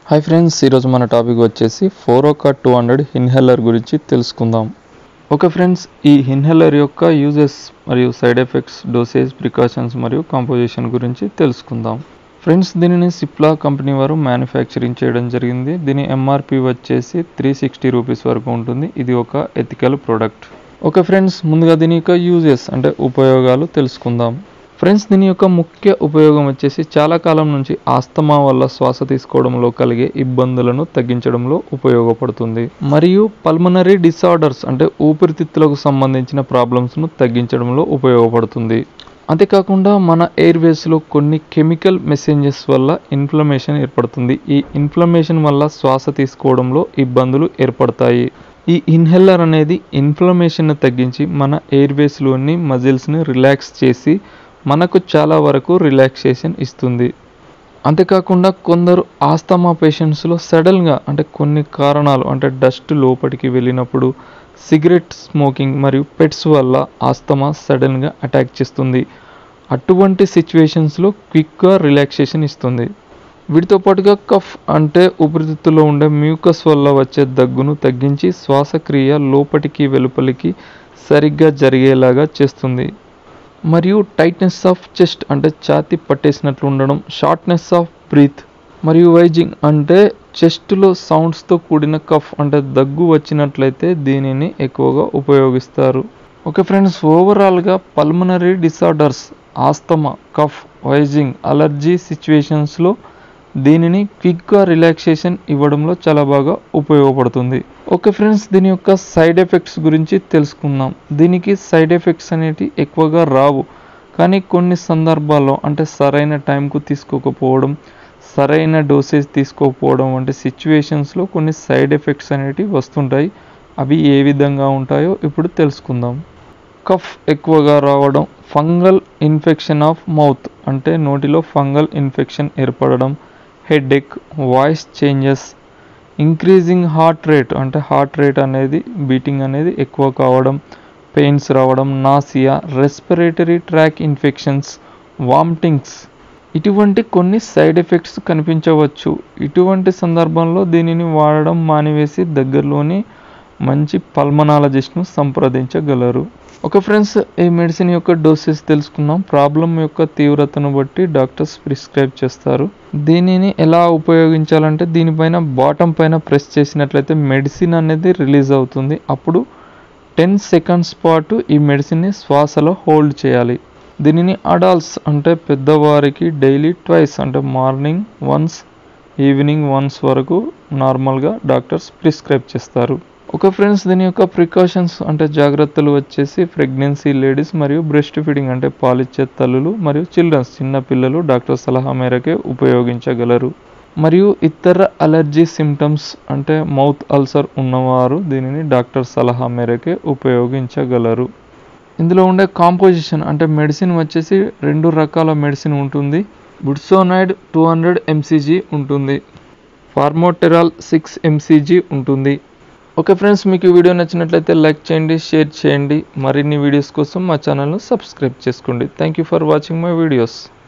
hi friends ఈరోజు మన topic వచ్చేసి ఫోరోకా టూ హండ్రెడ్ ఇన్హేలర్ గురించి తెలుసుకుందాం ఓకే ఫ్రెండ్స్ ఈ ఇన్హేలర్ యొక్క యూజెస్ మరియు సైడ్ ఎఫెక్ట్స్ డోసేజ్ ప్రికాషన్స్ మరియు కాంపోజిషన్ గురించి తెలుసుకుందాం ఫ్రెండ్స్ దీనిని సిప్లా కంపెనీ వారు మ్యానుఫ్యాక్చరింగ్ చేయడం జరిగింది దీని ఎంఆర్పి వచ్చేసి త్రీ సిక్స్టీ రూపీస్ వరకు ఉంటుంది ఇది ఒక ఎథికల్ ప్రోడక్ట్ ఓకే ఫ్రెండ్స్ ముందుగా దీని యొక్క యూజెస్ అంటే ఉపయోగాలు తెలుసుకుందాం ఫ్రెండ్స్ దీని యొక్క ముఖ్య ఉపయోగం వచ్చేసి చాలా కాలం నుంచి ఆస్తమా వల్ల శ్వాస తీసుకోవడంలో కలిగే ఇబ్బందులను తగ్గించడంలో ఉపయోగపడుతుంది మరియు పల్మనరీ డిసార్డర్స్ అంటే ఊపిరితిత్తులకు సంబంధించిన ప్రాబ్లమ్స్ను తగ్గించడంలో ఉపయోగపడుతుంది అంతేకాకుండా మన ఎయిర్వేస్లో కొన్ని కెమికల్ మెసేంజెస్ వల్ల ఇన్ఫ్లమేషన్ ఏర్పడుతుంది ఈ ఇన్ఫ్లమేషన్ వల్ల శ్వాస తీసుకోవడంలో ఇబ్బందులు ఏర్పడతాయి ఈ ఇన్హేలర్ అనేది ఇన్ఫ్లమేషన్ను తగ్గించి మన ఎయిర్వేస్లోని మజిల్స్ని రిలాక్స్ చేసి మనకు చాలా వరకు రిలాక్సేషన్ ఇస్తుంది అంతేకాకుండా కొందరు ఆస్తమా పేషెంట్స్లో సడన్గా అంటే కొన్ని కారణాలు అంటే డస్ట్ లోపలికి వెళ్ళినప్పుడు సిగరెట్ స్మోకింగ్ మరియు పెట్స్ వల్ల ఆస్తమా సడన్గా అటాక్ చేస్తుంది అటువంటి సిచ్యువేషన్స్లో క్విక్గా రిలాక్సేషన్ ఇస్తుంది వీటితో పాటుగా కఫ్ అంటే ఊపిరితిత్తులో ఉండే మ్యూకస్ వల్ల వచ్చే దగ్గును తగ్గించి శ్వాసక్రియ లోపటికి వెలుపలికి సరిగ్గా జరిగేలాగా చేస్తుంది మరియు టైట్నెస్ ఆఫ్ చెస్ట్ అంటే ఛాతి పట్టేసినట్లు ఉండడం షార్ట్నెస్ ఆఫ్ బ్రీత్ మరియు వైజింగ్ అంటే చెస్ట్లో సౌండ్స్తో కూడిన కఫ్ అంటే దగ్గు వచ్చినట్లయితే దీనిని ఎక్కువగా ఉపయోగిస్తారు ఓకే ఫ్రెండ్స్ ఓవరాల్గా pulmonary disorders asthma cough wheezing allergy సిచ్యువేషన్స్లో దీనిని క్విక్గా రిలాక్సేషన్ ఇవ్వడంలో చాలా బాగా ఉపయోగపడుతుంది ఓకే ఫ్రెండ్స్ దీని యొక్క సైడ్ ఎఫెక్ట్స్ గురించి తెలుసుకుందాం దీనికి సైడ్ ఎఫెక్ట్స్ అనేవి ఎక్కువగా రావు కానీ కొన్ని సందర్భాల్లో అంటే సరైన టైంకు తీసుకోకపోవడం సరైన డోసేజ్ తీసుకోకపోవడం వంటి సిచ్యువేషన్స్లో కొన్ని సైడ్ ఎఫెక్ట్స్ అనేటివి వస్తుంటాయి అవి ఏ విధంగా ఉంటాయో ఇప్పుడు తెలుసుకుందాం కఫ్ ఎక్కువగా రావడం ఫంగల్ ఇన్ఫెక్షన్ ఆఫ్ మౌత్ అంటే నోటిలో ఫంగల్ ఇన్ఫెక్షన్ ఏర్పడడం headache voice changes increasing heart rate అంటే హార్ట్ రేట్ అనేది బీటింగ్ అనేది ఎక్కువ కావడం పెయిన్స్ రావడం nausea respiratory tract infections vomitings ఇటువంటి కొన్ని సైడ్ ఎఫెక్ట్స్ కనిపించవచ్చు ఇటువంటి సందర్భంలో దీనిని వాడడం మానివేసి దగ్గరలోని మంచి పల్మనాలజిస్ట్ను సంప్రదించగలరు ఓకే ఫ్రెండ్స్ ఈ మెడిసిన్ యొక్క డోసెస్ తెలుసుకున్నాం ప్రాబ్లం యొక్క తీవ్రతను బట్టి డాక్టర్స్ ప్రిస్క్రైబ్ చేస్తారు దీనిని ఎలా ఉపయోగించాలంటే దీనిపైన బాటం పైన ప్రెస్ చేసినట్లయితే మెడిసిన్ అనేది రిలీజ్ అవుతుంది అప్పుడు టెన్ సెకండ్స్ పాటు ఈ మెడిసిన్ని శ్వాసలో హోల్డ్ చేయాలి దీనిని అడాల్ట్స్ అంటే పెద్దవారికి డైలీ ట్వైస్ అంటే మార్నింగ్ వన్స్ ఈవినింగ్ వన్స్ వరకు నార్మల్గా డాక్టర్స్ ప్రిస్క్రైబ్ చేస్తారు ఓకే ఫ్రెండ్స్ దీని యొక్క ప్రికాషన్స్ అంటే జాగ్రత్తలు వచ్చేసి ప్రెగ్నెన్సీ లేడీస్ మరియు బ్రెస్ట్ ఫీడింగ్ అంటే పాలిచ్చే తల్లులు మరియు చిల్డ్రన్స్ చిన్న పిల్లలు డాక్టర్ సలహా మేరకే ఉపయోగించగలరు మరియు ఇతర అలర్జీ సిమ్టమ్స్ అంటే మౌత్ అల్సర్ ఉన్నవారు దీనిని డాక్టర్ సలహా మేరకే ఉపయోగించగలరు ఇందులో ఉండే కాంపోజిషన్ అంటే మెడిసిన్ వచ్చేసి రెండు రకాల మెడిసిన్ ఉంటుంది బుడ్సోనైడ్ టూ హండ్రెడ్ ఎంసీజీ ఉంటుంది ఫార్మోటెరాల్ సిక్స్ ఎంసీజీ ఉంటుంది ఓకే ఫ్రెండ్స్ మీకు ఈ వీడియో నచ్చినట్లయితే లైక్ చేయండి షేర్ చేయండి మరిన్ని వీడియోస్ కోసం మా ఛానల్ను సబ్స్క్రైబ్ చేసుకోండి thank you for watching my videos